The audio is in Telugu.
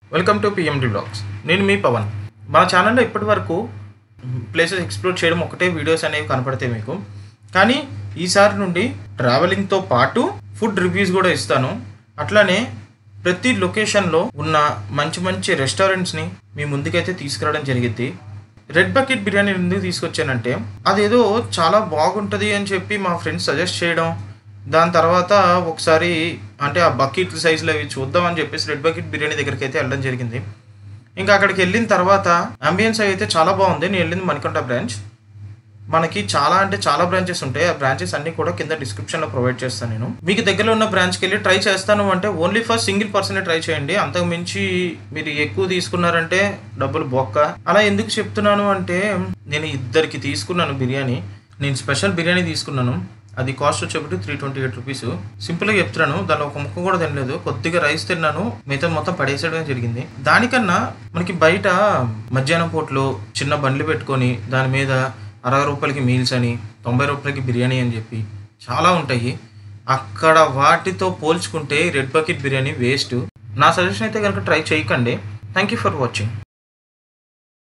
వెల్కమ్ టు పిఎండి బ్లాగ్స్ నేను మీ పవన్ మా ఛానల్లో ఇప్పటి వరకు ప్లేసెస్ ఎక్స్ప్లోర్ చేయడం ఒకటే వీడియోస్ అనేవి కనపడతాయి మీకు కానీ ఈసారి నుండి ట్రావెలింగ్తో పాటు ఫుడ్ రివ్యూస్ కూడా ఇస్తాను అట్లానే ప్రతి లొకేషన్లో ఉన్న మంచి మంచి రెస్టారెంట్స్ని మీ ముందుకైతే తీసుకురావడం జరిగింది రెడ్ బకెట్ బిర్యానీ ఎందుకు తీసుకొచ్చానంటే అదేదో చాలా బాగుంటుంది అని చెప్పి మా ఫ్రెండ్స్ సజెస్ట్ చేయడం దాని తర్వాత ఒకసారి అంటే ఆ బకెట్ సైజులో అవి చూద్దాం అని చెప్పేసి రెడ్ బకెట్ బిర్యానీ దగ్గరికి అయితే వెళ్ళడం జరిగింది ఇంకా అక్కడికి వెళ్ళిన తర్వాత అంబియన్స్ అయితే చాలా బాగుంది నేను వెళ్ళింది మణికొండ బ్రాంచ్ మనకి చాలా అంటే చాలా బ్రాంచెస్ ఉంటాయి ఆ బ్రాంచెస్ అన్ని కూడా కింద డిస్క్రిప్షన్ లో ప్రొవైడ్ చేస్తాను నేను మీకు దగ్గరలో ఉన్న బ్రాంచ్కి వెళ్ళి ట్రై చేస్తాను అంటే only for single person try చేయండి అంతకు మించి మీరు ఎక్కువ తీసుకున్నారంటే డబ్బులు బొక్క అలా ఎందుకు చెప్తున్నాను అంటే నేను ఇద్దరికి తీసుకున్నాను బిర్యానీ నేను స్పెషల్ బిర్యానీ తీసుకున్నాను అది కాస్ట్ వచ్చేప్పటి త్రీ ట్వంటీ ఎయిట్ రూపీస్ సింపుల్గా చెప్తున్నాను దానిలో ఒక ముక్క కూడా తినలేదు కొద్దిగా రైస్ తిన్నాను మిగతా మొత్తం పడేసేయడం జరిగింది దానికన్నా మనకి బయట మధ్యాహ్నం పూటలో చిన్న బండ్లు పెట్టుకొని దాని మీద అరవై రూపాయలకి మీల్స్ అని తొంభై రూపాయలకి బిర్యానీ అని చెప్పి చాలా ఉంటాయి అక్కడ వాటితో పోల్చుకుంటే రెడ్ బకెట్ బిర్యానీ వేస్ట్ నా సజెషన్ అయితే కనుక ట్రై చేయకండి థ్యాంక్ యూ ఫర్ వాచింగ్